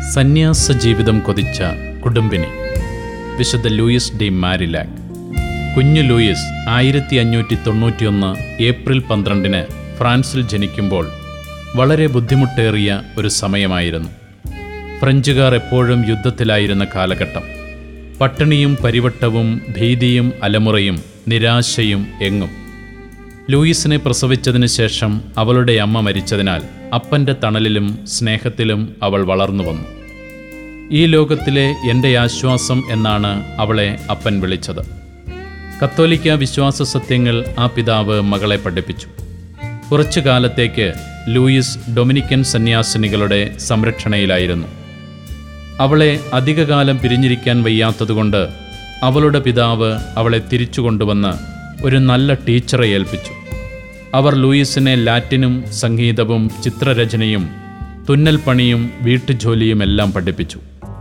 സന്യാസ ജീവിതം കൊതിച്ച കുടുംബിനി വിശുദ്ധ ലൂയിസ് ഡി മാരിലാക് കുഞ്ഞു ലൂയിസ് ആയിരത്തി അഞ്ഞൂറ്റി തൊണ്ണൂറ്റിയൊന്ന് ഏപ്രിൽ പന്ത്രണ്ടിന് ഫ്രാൻസിൽ ജനിക്കുമ്പോൾ വളരെ ബുദ്ധിമുട്ടേറിയ ഒരു സമയമായിരുന്നു ഫ്രഞ്ചുകാർ എപ്പോഴും യുദ്ധത്തിലായിരുന്ന കാലഘട്ടം പട്ടിണിയും പരിവട്ടവും ഭീതിയും അലമുറയും നിരാശയും എങ്ങും ലൂയിസിനെ പ്രസവിച്ചതിന് ശേഷം അവളുടെ അമ്മ മരിച്ചതിനാൽ അപ്പൻ്റെ തണലിലും സ്നേഹത്തിലും അവൾ വളർന്നു വന്നു ഈ ലോകത്തിലെ എൻ്റെ ആശ്വാസം എന്നാണ് അവളെ അപ്പൻ വിളിച്ചത് കത്തോലിക്ക വിശ്വാസ സത്യങ്ങൾ ആ പിതാവ് മകളെ പഠിപ്പിച്ചു കുറച്ചു കാലത്തേക്ക് ലൂയിസ് ഡൊമിനിക്കൻ സന്യാസിനികളുടെ സംരക്ഷണയിലായിരുന്നു അവളെ അധികകാലം പിരിഞ്ഞിരിക്കാൻ വയ്യാത്തതുകൊണ്ട് അവളുടെ പിതാവ് അവളെ തിരിച്ചു കൊണ്ടുവന്ന് ഒരു നല്ല ടീച്ചറെ ഏൽപ്പിച്ചു അവർ ലൂയിസിനെ ലാറ്റിനും സംഗീതവും ചിത്രരചനയും തുന്നൽ പണിയും വീട്ടുജോലിയും എല്ലാം പഠിപ്പിച്ചു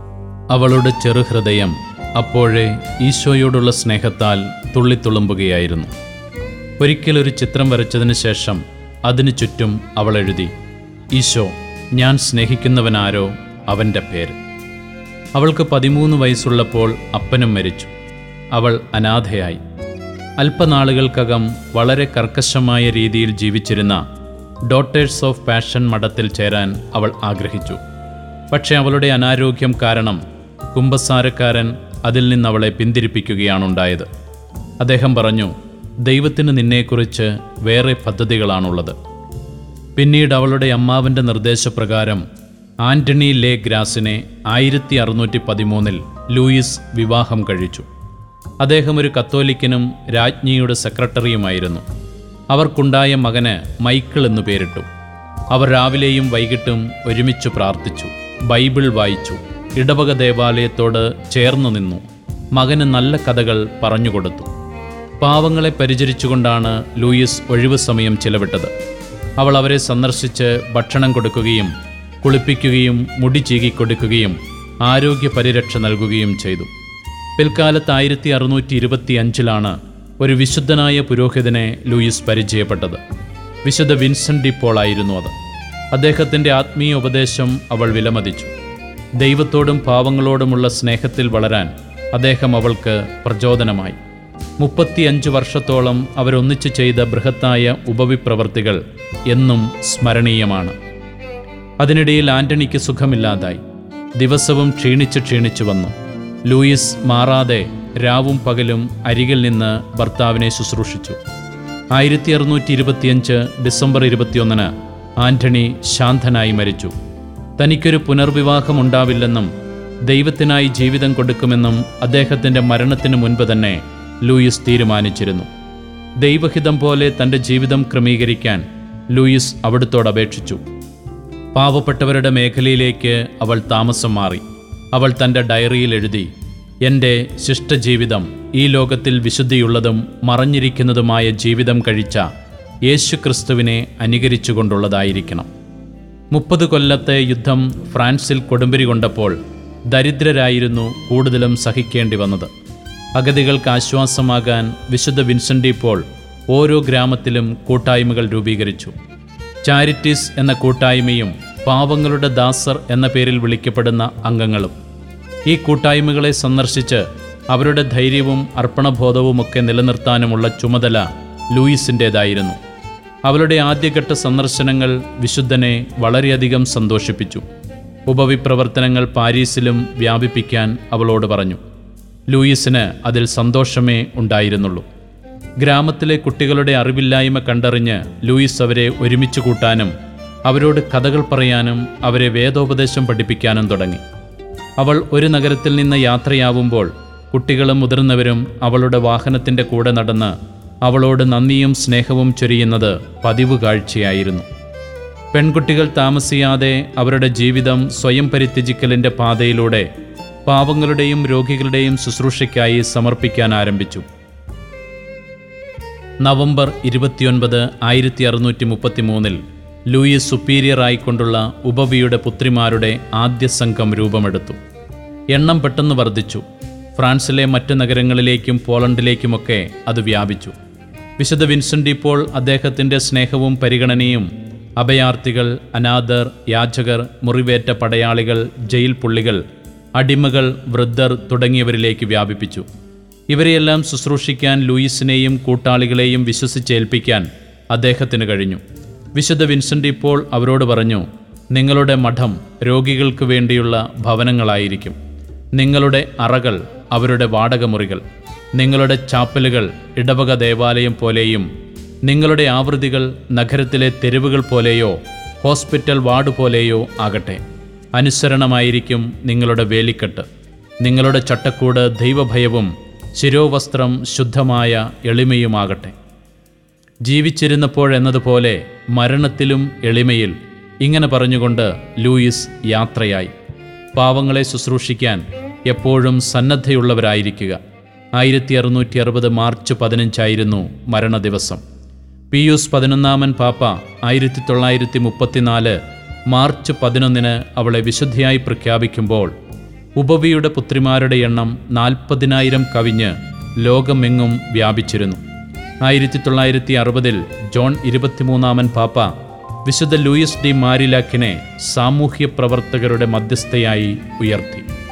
അവളുടെ ചെറുഹൃദയം അപ്പോഴേ ഈശോയോടുള്ള സ്നേഹത്താൽ തുള്ളിത്തുളുമ്പുകയായിരുന്നു ഒരിക്കൽ ഒരു ചിത്രം വരച്ചതിന് ശേഷം അതിനു ചുറ്റും അവൾ എഴുതി ഈശോ ഞാൻ സ്നേഹിക്കുന്നവനാരോ അവൻ്റെ പേര് അവൾക്ക് പതിമൂന്ന് വയസ്സുള്ളപ്പോൾ അപ്പനും മരിച്ചു അവൾ അനാഥയായി അല്പനാളുകൾക്കകം വളരെ കർക്കശമായ രീതിയിൽ ജീവിച്ചിരുന്ന ഡോട്ടേഴ്സ് ഓഫ് പാഷൻ മഠത്തിൽ ചേരാൻ അവൾ ആഗ്രഹിച്ചു പക്ഷേ അവളുടെ അനാരോഗ്യം കാരണം കുമ്പസാരക്കാരൻ അതിൽ നിന്ന് അവളെ പിന്തിരിപ്പിക്കുകയാണുണ്ടായത് അദ്ദേഹം പറഞ്ഞു ദൈവത്തിന് നിന്നെക്കുറിച്ച് വേറെ പദ്ധതികളാണുള്ളത് പിന്നീട് അവളുടെ അമ്മാവൻ്റെ നിർദ്ദേശപ്രകാരം ആന്റണി ലേ ഗ്രാസിനെ ആയിരത്തി അറുന്നൂറ്റി പതിമൂന്നിൽ ലൂയിസ് വിവാഹം കഴിച്ചു അദ്ദേഹം ഒരു കത്തോലിക്കനും രാജ്ഞിയുടെ സെക്രട്ടറിയുമായിരുന്നു അവർക്കുണ്ടായ മകന് മൈക്കിൾ എന്നു പേരിട്ടു അവർ രാവിലെയും വൈകിട്ടും ഒരുമിച്ച് പ്രാർത്ഥിച്ചു ബൈബിൾ വായിച്ചു ഇടവക ദേവാലയത്തോട് ചേർന്നു നിന്നു മകന് നല്ല കഥകൾ പറഞ്ഞുകൊടുത്തു പാവങ്ങളെ പരിചരിച്ചുകൊണ്ടാണ് ലൂയിസ് ഒഴിവു സമയം ചിലവിട്ടത് അവൾ അവരെ സന്ദർശിച്ച് ഭക്ഷണം കൊടുക്കുകയും കുളിപ്പിക്കുകയും മുടി ചീകിക്കൊടുക്കുകയും ആരോഗ്യ പരിരക്ഷ നൽകുകയും ചെയ്തു പിൽക്കാലത്ത് ആയിരത്തി അറുന്നൂറ്റി ഇരുപത്തി അഞ്ചിലാണ് ഒരു വിശുദ്ധനായ പുരോഹിതനെ ലൂയിസ് പരിചയപ്പെട്ടത് വിശുദ്ധ വിൻസെൻ്റ് ഡിപ്പോൾ ആയിരുന്നു അത് അദ്ദേഹത്തിൻ്റെ ആത്മീയ ഉപദേശം അവൾ വിലമതിച്ചു ദൈവത്തോടും പാവങ്ങളോടുമുള്ള സ്നേഹത്തിൽ വളരാൻ അദ്ദേഹം അവൾക്ക് പ്രചോദനമായി മുപ്പത്തിയഞ്ച് വർഷത്തോളം അവരൊന്നിച്ചു ചെയ്ത ബൃഹത്തായ ഉപവിപ്രവർത്തികൾ എന്നും സ്മരണീയമാണ് അതിനിടയിൽ ആന്റണിക്ക് സുഖമില്ലാതായി ദിവസവും ക്ഷീണിച്ച് ക്ഷീണിച്ചു വന്നു ലൂയിസ് മാറാതെ രാവും പകലും അരികിൽ നിന്ന് ഭർത്താവിനെ ശുശ്രൂഷിച്ചു ആയിരത്തി അറുന്നൂറ്റി ഇരുപത്തിയഞ്ച് ഡിസംബർ ഇരുപത്തിയൊന്നിന് ആന്റണി ശാന്തനായി മരിച്ചു തനിക്കൊരു പുനർവിവാഹം ഉണ്ടാവില്ലെന്നും ദൈവത്തിനായി ജീവിതം കൊടുക്കുമെന്നും അദ്ദേഹത്തിൻ്റെ മരണത്തിന് മുൻപ് തന്നെ ലൂയിസ് തീരുമാനിച്ചിരുന്നു ദൈവഹിതം പോലെ തൻ്റെ ജീവിതം ക്രമീകരിക്കാൻ ലൂയിസ് അവിടുത്തോട് അപേക്ഷിച്ചു പാവപ്പെട്ടവരുടെ മേഖലയിലേക്ക് അവൾ താമസം മാറി അവൾ തൻ്റെ ഡയറിയിൽ എഴുതി എൻ്റെ ശിഷ്ടജീവിതം ഈ ലോകത്തിൽ വിശുദ്ധിയുള്ളതും മറഞ്ഞിരിക്കുന്നതുമായ ജീവിതം കഴിച്ച യേശു ക്രിസ്തുവിനെ അനുകരിച്ചുകൊണ്ടുള്ളതായിരിക്കണം മുപ്പത് കൊല്ലത്തെ യുദ്ധം ഫ്രാൻസിൽ കൊടുമ്പിരി കൊണ്ടപ്പോൾ ദരിദ്രരായിരുന്നു കൂടുതലും സഹിക്കേണ്ടി വന്നത് അഗതികൾക്ക് ആശ്വാസമാകാൻ വിശുദ്ധ വിൻസെൻ്റ് പോൾ ഓരോ ഗ്രാമത്തിലും കൂട്ടായ്മകൾ രൂപീകരിച്ചു ചാരിറ്റീസ് എന്ന കൂട്ടായ്മയും പാവങ്ങളുടെ ദാസർ എന്ന പേരിൽ വിളിക്കപ്പെടുന്ന അംഗങ്ങളും ഈ കൂട്ടായ്മകളെ സന്ദർശിച്ച് അവരുടെ ധൈര്യവും അർപ്പണബോധവുമൊക്കെ നിലനിർത്താനുമുള്ള ചുമതല ലൂയിസിൻ്റേതായിരുന്നു അവളുടെ ആദ്യഘട്ട സന്ദർശനങ്ങൾ വിശുദ്ധനെ വളരെയധികം സന്തോഷിപ്പിച്ചു ഉപവിപ്രവർത്തനങ്ങൾ പാരീസിലും വ്യാപിപ്പിക്കാൻ അവളോട് പറഞ്ഞു ലൂയിസിന് അതിൽ സന്തോഷമേ ഉണ്ടായിരുന്നുള്ളൂ ഗ്രാമത്തിലെ കുട്ടികളുടെ അറിവില്ലായ്മ കണ്ടറിഞ്ഞ് ലൂയിസ് അവരെ ഒരുമിച്ച് കൂട്ടാനും അവരോട് കഥകൾ പറയാനും അവരെ വേദോപദേശം പഠിപ്പിക്കാനും തുടങ്ങി അവൾ ഒരു നഗരത്തിൽ നിന്ന് യാത്രയാവുമ്പോൾ കുട്ടികളും മുതിർന്നവരും അവളുടെ വാഹനത്തിൻ്റെ കൂടെ നടന്ന് അവളോട് നന്ദിയും സ്നേഹവും ചൊരിയുന്നത് പതിവ് കാഴ്ചയായിരുന്നു പെൺകുട്ടികൾ താമസിയാതെ അവരുടെ ജീവിതം സ്വയം പരിത്യജിക്കലിൻ്റെ പാതയിലൂടെ പാവങ്ങളുടെയും രോഗികളുടെയും ശുശ്രൂഷയ്ക്കായി സമർപ്പിക്കാൻ ആരംഭിച്ചു നവംബർ ഇരുപത്തിയൊൻപത് ആയിരത്തി അറുന്നൂറ്റി മുപ്പത്തി മൂന്നിൽ ലൂയിസ് സുപ്പീരിയർ ആയിക്കൊണ്ടുള്ള ഉപവിയുടെ പുത്രിമാരുടെ ആദ്യ സംഘം രൂപമെടുത്തു എണ്ണം പെട്ടെന്ന് വർദ്ധിച്ചു ഫ്രാൻസിലെ മറ്റ് നഗരങ്ങളിലേക്കും പോളണ്ടിലേക്കുമൊക്കെ അത് വ്യാപിച്ചു വിശുദ്ധ വിൻസെൻ്റ് ഇപ്പോൾ അദ്ദേഹത്തിൻ്റെ സ്നേഹവും പരിഗണനയും അഭയാർത്ഥികൾ അനാഥർ യാചകർ മുറിവേറ്റ പടയാളികൾ ജയിൽ പുള്ളികൾ അടിമകൾ വൃദ്ധർ തുടങ്ങിയവരിലേക്ക് വ്യാപിപ്പിച്ചു ഇവരെയെല്ലാം ശുശ്രൂഷിക്കാൻ ലൂയിസിനെയും കൂട്ടാളികളെയും വിശ്വസിച്ചേൽപ്പിക്കാൻ അദ്ദേഹത്തിന് കഴിഞ്ഞു വിശുദ്ധ വിൻസെൻ്റ് ഇപ്പോൾ അവരോട് പറഞ്ഞു നിങ്ങളുടെ മഠം രോഗികൾക്ക് വേണ്ടിയുള്ള ഭവനങ്ങളായിരിക്കും നിങ്ങളുടെ അറകൾ അവരുടെ വാടകമുറികൾ നിങ്ങളുടെ ചാപ്പലുകൾ ഇടവക ദേവാലയം പോലെയും നിങ്ങളുടെ ആവൃത്തികൾ നഗരത്തിലെ തെരുവുകൾ പോലെയോ ഹോസ്പിറ്റൽ വാർഡ് പോലെയോ ആകട്ടെ അനുസരണമായിരിക്കും നിങ്ങളുടെ വേലിക്കെട്ട് നിങ്ങളുടെ ചട്ടക്കൂട് ദൈവഭയവും ശിരോവസ്ത്രം ശുദ്ധമായ എളിമയുമാകട്ടെ ജീവിച്ചിരുന്നപ്പോഴെന്നതുപോലെ മരണത്തിലും എളിമയിൽ ഇങ്ങനെ പറഞ്ഞുകൊണ്ട് ലൂയിസ് യാത്രയായി പാവങ്ങളെ ശുശ്രൂഷിക്കാൻ എപ്പോഴും സന്നദ്ധയുള്ളവരായിരിക്കുക ആയിരത്തി അറുന്നൂറ്റി അറുപത് മാർച്ച് പതിനഞ്ചായിരുന്നു മരണദിവസം പിയൂസ് പതിനൊന്നാമൻ പാപ്പ ആയിരത്തി തൊള്ളായിരത്തി മുപ്പത്തിനാല് മാർച്ച് പതിനൊന്നിന് അവളെ വിശുദ്ധിയായി പ്രഖ്യാപിക്കുമ്പോൾ ഉപവിയുടെ പുത്രിമാരുടെ എണ്ണം നാൽപ്പതിനായിരം കവിഞ്ഞ് ലോകമെങ്ങും വ്യാപിച്ചിരുന്നു ആയിരത്തി തൊള്ളായിരത്തി അറുപതിൽ ജോൺ ഇരുപത്തിമൂന്നാമൻ പാപ്പ വിശുദ്ധ ലൂയിസ് ഡി മാരിലാക്കിനെ സാമൂഹ്യ പ്രവർത്തകരുടെ മധ്യസ്ഥയായി ഉയർത്തി